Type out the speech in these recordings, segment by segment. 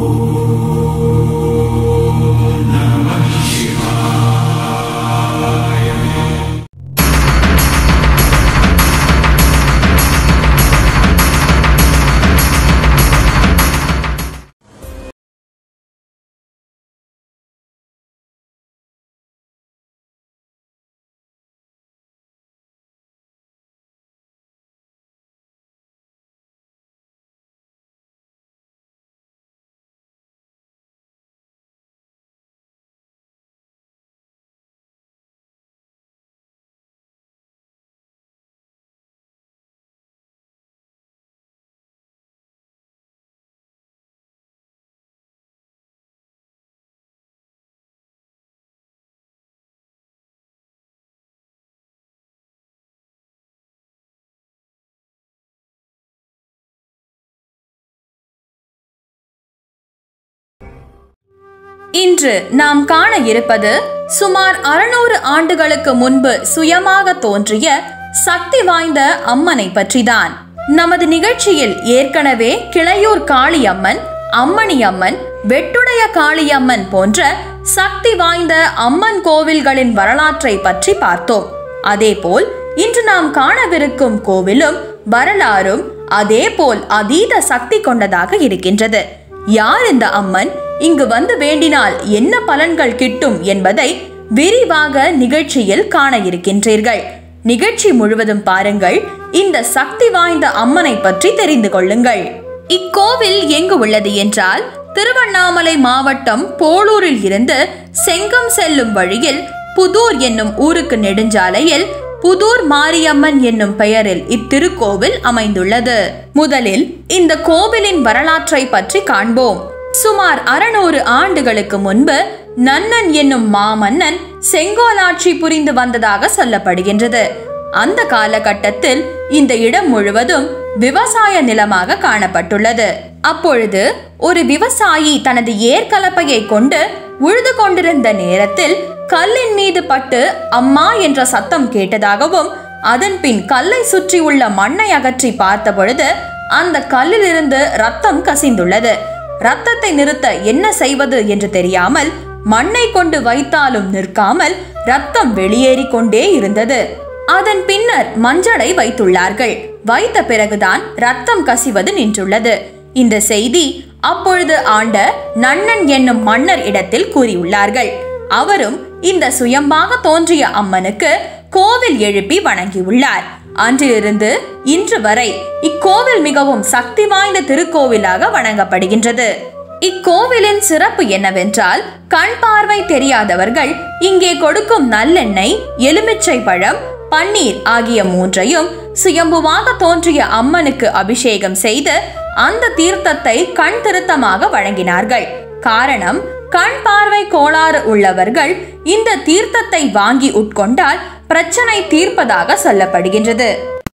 இன்று நாம் காண இருப்பது சுமார் அறுநூறு ஆண்டுகளுக்கு முன்பு சுயமாக தோன்றிய சக்தி வாய்ந்த அம்மனை பற்றிதான் நமது நிகழ்ச்சியில் ஏற்கனவே கிளையூர் காளியம்மன் அம்மணி அம்மன் வெட்டுடைய காளியம்மன் போன்ற சக்தி வாய்ந்த அம்மன் கோவில்களின் வரலாற்றை பற்றி பார்த்தோம் அதேபோல் இன்று நாம் காணவிருக்கும் கோவிலும் வரலாறும் அதேபோல் அதீத சக்தி கொண்டதாக இருக்கின்றது யார் இந்த அம்மன் இங்கு வந்து வேண்டினால் என்ன பலன்கள் கிட்டும் என்பதை விரிவாக நிகழ்ச்சியில் காண இருக்கின்றீர்கள் நிகழ்ச்சி முழுவதும் பாருங்கள் இந்த சக்தி வாய்ந்த அம்மனை பற்றி தெரிந்து கொள்ளுங்கள் இக்கோவில் எங்கு உள்ளது என்றால் திருவண்ணாமலை மாவட்டம் போளூரில் இருந்து செங்கம் செல்லும் வழியில் புதூர் என்னும் ஊருக்கு நெடுஞ்சாலையில் புதூர் மாரியம்மன் என்னும் பெயரில் இத்திருக்கோவில் அமைந்துள்ளது முதலில் இந்த கோவிலின் வரலாற்றை பற்றி காண்போம் சுமார் அறுநூறு ஆண்டுகளுக்கு முன்பு நன்னன் என்னும் மாமன்னன் செங்கோலாட்சி புரிந்து வந்ததாக சொல்லப்படுகின்றது அந்த காலகட்டத்தில் இந்த இடம் முழுவதும் விவசாய நிலமாக காணப்பட்டுள்ளது அப்பொழுது ஒரு விவசாயி தனது ஏர்கலப்பையை கொண்டு உழுது கொண்டிருந்த நேரத்தில் கல்லின் மீது பட்டு அம்மா என்ற சத்தம் கேட்டதாகவும் அதன் பின் கல்லை சுற்றி உள்ள மண்ணை அகற்றி பார்த்த பொழுது அந்த கல்லிலிருந்து ரத்தம் கசிந்துள்ளது ரத்தத்தை நிறுத்த என்ன செய்வது என்று தெரியாமல் மண்ணை கொண்டு வைத்தாலும் நிற்காமல் ரத்தம் வெளியேறி கொண்டே இருந்தது அதன் பின்னர் மஞ்சளை வைத்துள்ளார்கள் வைத்த பிறகுதான் ரத்தம் கசிவது நின்றுள்ளது இந்த செய்தி அப்பொழுது ஆண்ட நன்னன் என்னும் மன்னர் இடத்தில் கூறியுள்ளார்கள் அவரும் இந்த சுயம்பாக தோன்றிய அம்மனுக்கு கோவில் எழுப்பி வணங்கியுள்ளார் அன்றிலிருந்து இன்று வரை இக்கோவில் மிகவும் சக்தி வாய்ந்த திருக்கோவிலாக வணங்கப்படுகின்றது இக்கோவிலின் சிறப்பு என்னவென்றால் கண் பார்வை தெரியாதவர்கள் இங்கே கொடுக்கும் நல்லெண்ணெய் எலுமிச்சை பழம் பன்னீர் ஆகிய மூன்றையும் சுயம்புவாக தோன்றிய அம்மனுக்கு அபிஷேகம் செய்து அந்த தீர்த்தத்தை கண் திருத்தமாக வழங்கினார்கள் காரணம் கண் பார்வை கோளாறு உள்ளவர்கள் இந்த தீர்த்தத்தை வாங்கி உட்கொண்டால் பிரச்சனை தீர்ப்பதாக சொல்லப்படுகின்றது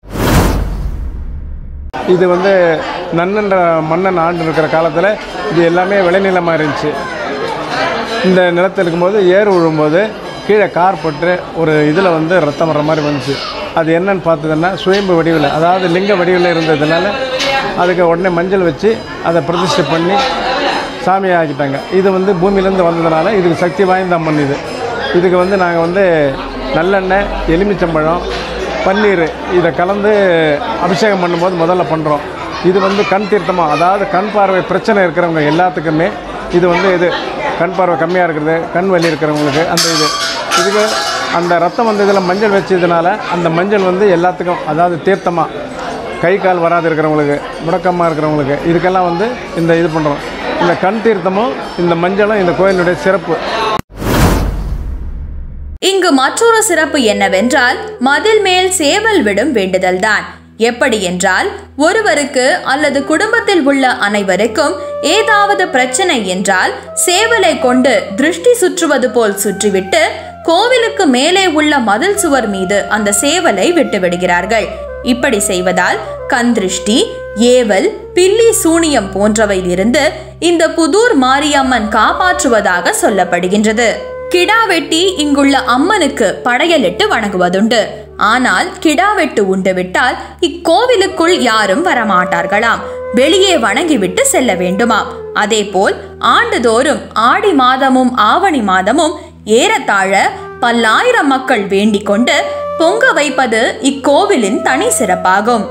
இது வந்து நன்னன்ற மன்னன் ஆண்டு இருக்கிற காலத்தில் இது எல்லாமே விளைநிலமாக இருந்துச்சு இந்த நிலத்தில் இருக்கும்போது ஏர் விழும்போது கீழே கார் பட்டு ஒரு இதில் வந்து ரத்தம் வர்ற மாதிரி வந்துச்சு அது என்னன்னு பார்த்ததுன்னா சுயம்பு வடிவில் அதாவது லிங்க வடிவில் இருந்ததுனால அதுக்கு உடனே மஞ்சள் வச்சு அதை பிரதிஷ்டை பண்ணி சாமியை ஆக்கிட்டாங்க இது வந்து பூமியிலேருந்து வந்ததுனால இதுக்கு சக்தி வாய்ந்த அம்மன் இது இதுக்கு வந்து நாங்கள் வந்து நல்லெண்ணெய் எலுமிச்சம்பழம் பன்னீர் இதை கலந்து அபிஷேகம் பண்ணும்போது முதல்ல பண்ணுறோம் இது வந்து கண் தீர்த்தமாக அதாவது கண் பார்வை பிரச்சனை இருக்கிறவங்க எல்லாத்துக்குமே இது வந்து இது கண் பார்வை கம்மியாக இருக்கிறது கண் வலி இருக்கிறவங்களுக்கு அந்த இது இதுக்கு அந்த ரத்தம் வந்து இதில் மஞ்சள் வச்சதுனால அந்த மஞ்சள் வந்து எல்லாத்துக்கும் அதாவது தீர்த்தமாக கை கால் வராது இருக்கிறவங்களுக்கு முடக்கமாக இருக்கிறவங்களுக்கு இதுக்கெல்லாம் வந்து இந்த இது பண்ணுறோம் இந்த கண் தீர்த்தமும் இந்த மஞ்சளும் இந்த கோயிலுடைய சிறப்பு இங்கு மற்றொரு சிறப்பு என்னவென்றால் மதில் மேல் சேவல் விடும் வேண்டுதல்தான் எப்படி என்றால் ஒருவருக்கு அல்லது குடும்பத்தில் உள்ள அனைவருக்கும் ஏதாவது பிரச்சனை என்றால் சேவலை கொண்டு திருஷ்டி சுற்றுவது போல் சுற்றிவிட்டு கோவிலுக்கு மேலே உள்ள மதில் சுவர் மீது அந்த சேவலை விட்டு விடுகிறார்கள் இப்படி செய்வதால் கந்திருஷ்டி ஏவல் பில்லி சூனியம் போன்றவையிலிருந்து இந்த புதூர் மாரியம்மன் காப்பாற்றுவதாக சொல்லப்படுகின்றது கிடா வெட்டி இங்குள்ள அம்மனுக்கு படையலிட்டு வணங்குவதுண்டு ஆனால் கிடா வெட்டு உண்டு விட்டால் இக்கோவிலுக்குள் யாரும் வரமாட்டார்களாம் வெளியே வணங்கிவிட்டு செல்ல வேண்டுமாம் அதேபோல் ஆண்டுதோறும் ஆடி மாதமும் ஆவணி மாதமும் ஏறத்தாழ பல்லாயிரம் மக்கள் வேண்டிக் கொண்டு பொங்க வைப்பது இக்கோவிலின் தனி சிறப்பாகும்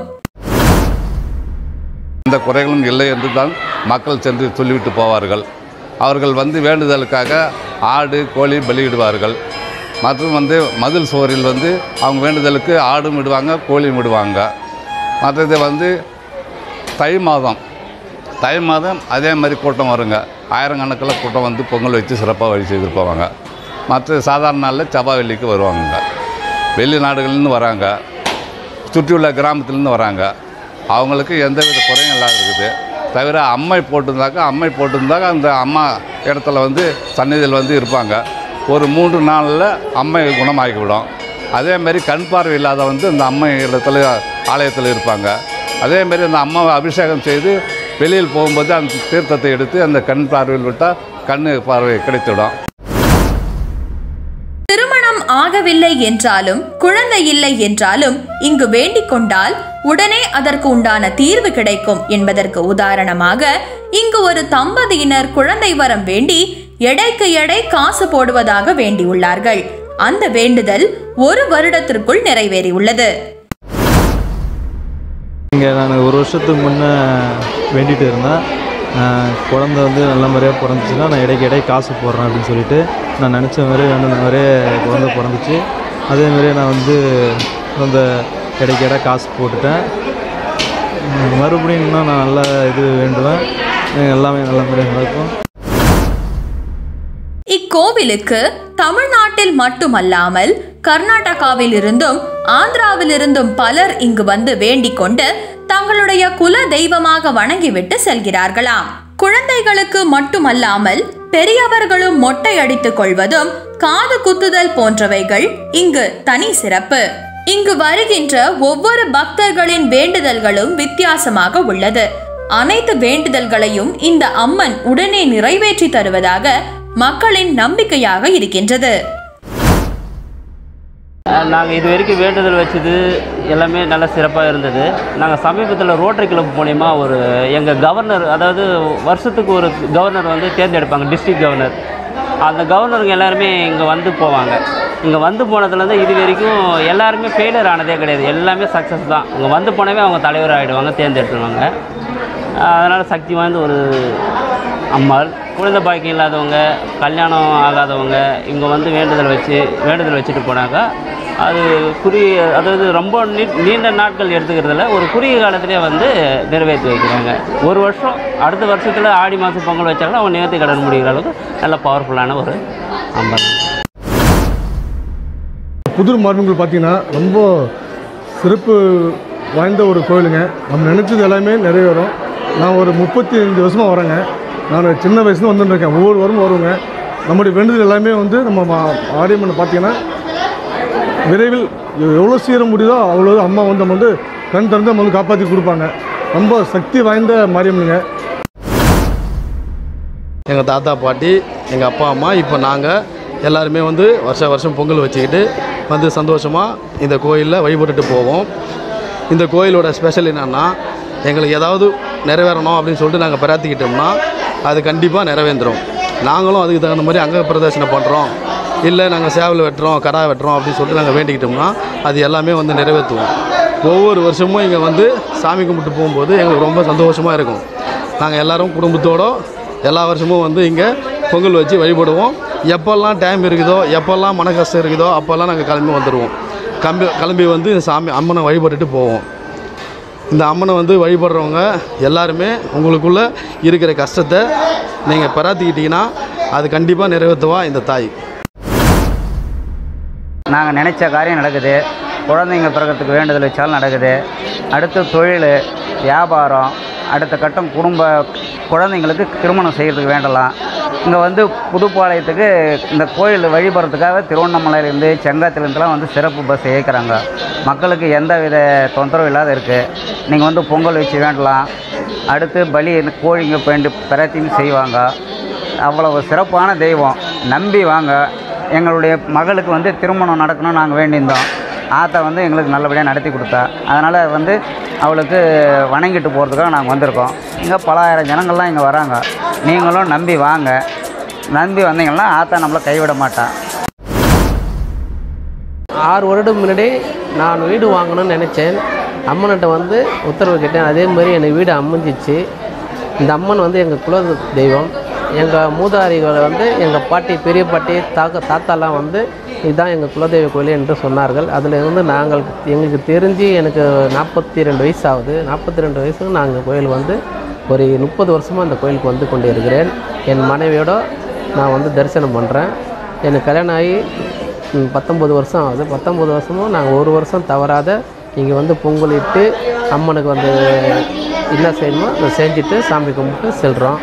எந்த குறைகளும் இல்லை என்று தான் மக்கள் சென்று சொல்லிவிட்டு போவார்கள் அவர்கள் வந்து வேண்டுதலுக்காக ஆடு கோழி பலியிடுவார்கள் மற்றும் வந்து மதில் சுவரில் வந்து அவங்க வேண்டுதலுக்கு ஆடும் விடுவாங்க கோழியும் விடுவாங்க மற்றது வந்து தை மாதம் தை மாதம் அதே மாதிரி கூட்டம் வருங்க ஆயிரக்கணக்கில் கூட்டம் வந்து பொங்கல் வச்சு சிறப்பாக வழி செய்துட்டு போவாங்க மற்ற சாதாரண நாளில் செவ்வாய் வெள்ளிக்கு வருவாங்க வெளிநாடுகள்லேருந்து வராங்க சுற்றியுள்ள கிராமத்துலேருந்து வராங்க அவங்களுக்கு எந்தவித குறையும் இல்லாத இருக்குது தவிர அம்மை போட்டிருந்தாக்கா அம்மை போட்டிருந்தாக்க அந்த அம்மா இடத்துல வந்து சந்நிதியில் வந்து இருப்பாங்க ஒரு மூன்று நாளில் அம்மை குணமாகிவிடும் அதேமாரி கண் பார்வை இல்லாத வந்து அந்த அம்மை இடத்துல ஆலயத்தில் இருப்பாங்க அதேமாரி அந்த அம்மாவை அபிஷேகம் செய்து வெளியில் போகும்போது அந்த தீர்த்தத்தை எடுத்து அந்த கண் பார்வையில் விட்டால் கண் பார்வை கிடைத்திடும் திருமணம் ஆகவில்லை என்றாலும் குழந்தை இல்லை என்றாலும் இங்கு வேண்டிக் கொண்டால் உடனே அதற்கு உண்டான தீர்வு கிடைக்கும் என்பதற்கு உதாரணமாக இங்கு ஒரு தம்பதியினர் குழந்தை வரம் வேண்டி எடைக்கு எடை காசு போடுவதாக வேண்டியுள்ளார்கள் அந்த வேண்டுதல் ஒரு வருடத்திற்குள் நிறைவேறியுள்ளது இங்கே நான் ஒரு வருஷத்துக்கு முன்னே வேண்டிட்டு இருந்தேன் ஆஹ் குழந்தை வந்து நல்ல முறையாக பிறந்துச்சுன்னா நான் இடைக்கு இடை காசு போடுறேன் அப்படின்னு சொல்லிட்டு நான் நினச்ச மாதிரி வேண்டின மாதிரியே குழந்தை பிறந்துச்சு அதே மாதிரியே நான் வந்து அந்த இடைக்கு இடை காசு போட்டுட்டேன் உம் மறுபடியும் இன்னும் நான் நல்ல இது வேண்டுவேன் எனக்கு எல்லாமே நல்ல முறையாக நடக்கும் இக்கோவிலுக்கு தமிழ்நாட்டில் மட்டுமல்லாமல் கர்நாடகாவில் இருந்தும் ஆந்திராவில் இருந்தும் பலர் இங்கு வந்து வேண்டிக் கொண்டு தங்களுடைய குல தெய்வமாக வணங்கிவிட்டு செல்கிறார்களாம் குழந்தைகளுக்கு மட்டுமல்லாமல் பெரியவர்களும் மொட்டை அடித்துக் கொள்வதும் காது குத்துதல் போன்றவைகள் இங்கு தனி சிறப்பு இங்கு வருகின்ற ஒவ்வொரு பக்தர்களின் வேண்டுதல்களும் வித்தியாசமாக உள்ளது அனைத்து வேண்டுதல்களையும் இந்த அம்மன் உடனே நிறைவேற்றி தருவதாக மக்களின் நம்பிக்கையாக இருக்கின்றது நாங்கள் இது வரைக்கும் வேண்டுதல் வச்சது எல்லாமே நல்ல சிறப்பாக இருந்தது நாங்கள் சமீபத்தில் ரோட்டரி கிளப் மூலிமா ஒரு எங்கள் கவர்னர் அதாவது வருஷத்துக்கு ஒரு கவர்னர் வந்து தேர்ந்தெடுப்பாங்க டிஸ்ட்ரிக்ட் கவர்னர் அந்த கவர்னருங்க எல்லாருமே இங்கே வந்து போவாங்க இங்கே வந்து போனதுலேருந்து இது வரைக்கும் எல்லாருமே ஃபெயிலியர் ஆனதே கிடையாது எல்லாமே சக்ஸஸ் தான் இங்கே வந்து போனவே அவங்க தலைவர் ஆகிடுவாங்க தேர்ந்தெடுத்துருவாங்க அதனால் சக்தி வாய்ந்த ஒரு அம்மாள் குழந்தை பாக்கியம் இல்லாதவங்க கல்யாணம் ஆகாதவங்க இங்கே வந்து வேண்டுதல் வச்சு வேண்டுதல் வச்சுட்டு போனாக்கா அது குறுகிய அதாவது ரொம்ப நீ நீண்ட நாட்கள் எடுத்துக்கிறதுல ஒரு குறுகிய காலத்திலே வந்து நிறைவேற்றி வைக்கிறாங்க ஒரு வருஷம் அடுத்த வருஷத்தில் ஆடி மாதம் பொங்கல் வச்சாங்கன்னா அவங்க நேர்த்தி கடன் முடிகிற அளவுக்கு நல்ல பவர்ஃபுல்லான ஒரு அம்மன் புதூர் மார்மங்கள் பார்த்தீங்கன்னா ரொம்ப சிறப்பு வாய்ந்த ஒரு கோயிலுங்க நம்ம நினச்சது எல்லாமே நிறைவேறும் நான் ஒரு முப்பத்தி அஞ்சு வருஷமாக வரேங்க நான் சின்ன வயசுல வந்துட்டு இருக்கேன் ஒவ்வொரு வாரமும் வருவேங்க நம்முடைய வேண்டுதல் எல்லாமே வந்து நம்ம மா- ஆரியம்மனை பார்த்தீங்கன்னா விரைவில் எவ்வளோ சீர முடியுதோ அவ்வளோ அம்மா வந்து நம்ம வந்து கண் திறந்து நம்ம வந்து காப்பாற்றி கொடுப்பாங்க ரொம்ப சக்தி வாய்ந்த மாரியம்மனுங்க எங்கள் தாத்தா பாட்டி எங்கள் அப்பா அம்மா இப்போ நாங்கள் எல்லாருமே வந்து வருஷ வருஷம் பொங்கல் வச்சுக்கிட்டு வந்து சந்தோஷமாக இந்த கோயிலில் வழிபட்டுட்டு போவோம் இந்த கோயிலோட ஸ்பெஷல் என்னென்னா எங்களுக்கு ஏதாவது நிறைவேறணும் அப்படின்னு சொல்லிட்டு நாங்கள் பிரார்த்திக்கிட்டோம்னா அது கண்டிப்பாக நிறைவேந்துடும் நாங்களும் அதுக்கு தகுந்த மாதிரி அங்க பிரதர்சனம் பண்ணுறோம் இல்லை நாங்கள் சேவல் வெட்டுறோம் கடா வெட்டுறோம் அப்படின்னு சொல்லிட்டு நாங்கள் வேண்டிக்கிட்டோம்னா அது எல்லாமே வந்து நிறைவேற்றுவோம் ஒவ்வொரு வருஷமும் இங்கே வந்து சாமி கும்பிட்டு போகும்போது எங்களுக்கு ரொம்ப சந்தோஷமாக இருக்கும் நாங்கள் எல்லாரும் குடும்பத்தோடு எல்லா வருஷமும் வந்து இங்கே பொங்கல் வச்சு வழிபடுவோம் எப்போல்லாம் டைம் இருக்குதோ எப்போல்லாம் மன கஷ்டம் இருக்குதோ அப்போல்லாம் நாங்கள் கிளம்பி வந்துடுவோம் கம்பி கிளம்பி வந்து இந்த சாமி அம்மனை வழிபட்டுட்டு போவோம் இந்த அம்மனை வந்து வழிபடுறவங்க எல்லாருமே உங்களுக்குள்ளே இருக்கிற கஷ்டத்தை நீங்கள் பிரார்த்திக்கிட்டீங்கன்னா அது கண்டிப்பாக நிறைவேற்றுவா இந்த தாய் நாங்கள் நினச்ச காரியம் நடக்குது குழந்தைங்க பிறக்கிறதுக்கு வேண்டுதல் வச்சாலும் நடக்குது அடுத்து தொழில் வியாபாரம் அடுத்த கட்டம் குடும்ப குழந்தைங்களுக்கு திருமணம் செய்கிறதுக்கு வேண்டலாம் இங்கே வந்து புதுப்பாளையத்துக்கு இந்த கோயில் வழிபடுறதுக்காக திருவண்ணாமலையிலேருந்து செங்காத்திலேருந்துலாம் வந்து சிறப்பு பஸ் இயக்குறாங்க மக்களுக்கு எந்த வித தொந்தரவும் இல்லாத இருக்குது நீங்கள் வந்து பொங்கல் வச்சு வேண்டலாம் அடுத்து பலி இந்த கோழிங்க வேண்டி பிரத்தியும் செய்வாங்க அவ்வளவு சிறப்பான தெய்வம் நம்பி வாங்க எங்களுடைய மகளுக்கு வந்து திருமணம் நடக்கணும்னு நாங்கள் வேண்டியிருந்தோம் ஆத்தா வந்து எங்களுக்கு நல்லபடியாக நடத்தி கொடுத்தா அதனால் வந்து அவளுக்கு வணங்கிட்டு போகிறதுக்காக நாங்கள் வந்திருக்கோம் இங்கே பல ஆயிரம் ஜனங்கள்லாம் இங்கே வராங்க நீங்களும் நம்பி வாங்க நம்பி வந்தீங்கன்னா ஆத்தா நம்மளை கைவிட மாட்டா ஆறு வருடம் முன்னாடி நான் வீடு வாங்கணும்னு நினச்சேன் அம்மன்கிட்ட வந்து உத்தரவு கேட்டேன் அதே மாதிரி எனக்கு வீடு அமைஞ்சிச்சு இந்த அம்மன் வந்து எங்கள் குல தெய்வம் எங்கள் மூதாரிகளை வந்து எங்கள் பாட்டி பெரிய பாட்டி தாக்க தாத்தாலாம் வந்து இதுதான் எங்கள் குலதெய்வ கோயில் என்று சொன்னார்கள் அதில் இருந்து நாங்கள் எங்களுக்கு தெரிஞ்சு எனக்கு நாற்பத்தி ரெண்டு வயசு ஆகுது நாற்பத்தி ரெண்டு வயசுக்கு நாங்கள் கோயில் வந்து ஒரு முப்பது வருஷமாக அந்த கோயிலுக்கு வந்து கொண்டு இருக்கிறேன் என் மனைவியோட நான் வந்து தரிசனம் பண்ணுறேன் எனக்கு கல்யாணம் ஆகி ம், பத்தொம்பது வருஷம் ஆகுது பத்தொம்பது வருஷமும் நாங்கள் ஒரு வருஷம் தவறாத இங்கே வந்து பொங்கலிட்டு அம்மனுக்கு வந்து என்ன செய்யணுமோ அதை செஞ்சுட்டு சாமி கும்பிட்டு செல்கிறோம்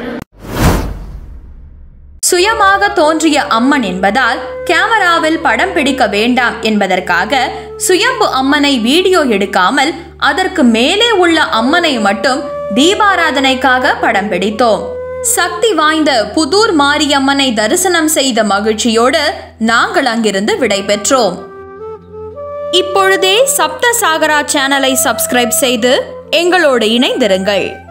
சுயமாக தோன்றிய அம்மன் என்பதால் கேமராவில் படம் பிடிக்க வேண்டாம் என்பதற்காக சுயம்பு அம்மனை வீடியோ எடுக்காமல் அதற்கு மேலே உள்ள அம்மனை மட்டும் தீபாராதனைக்காக படம் பிடித்தோம் சக்தி வாய்ந்த புதூர் மாரியம்மனை தரிசனம் செய்த மகிழ்ச்சியோடு நாங்கள் அங்கிருந்து விடைபெற்றோம் இப்பொழுதே சப்த சாகரா சேனலை சப்ஸ்கிரைப் செய்து எங்களோடு இணைந்திருங்கள்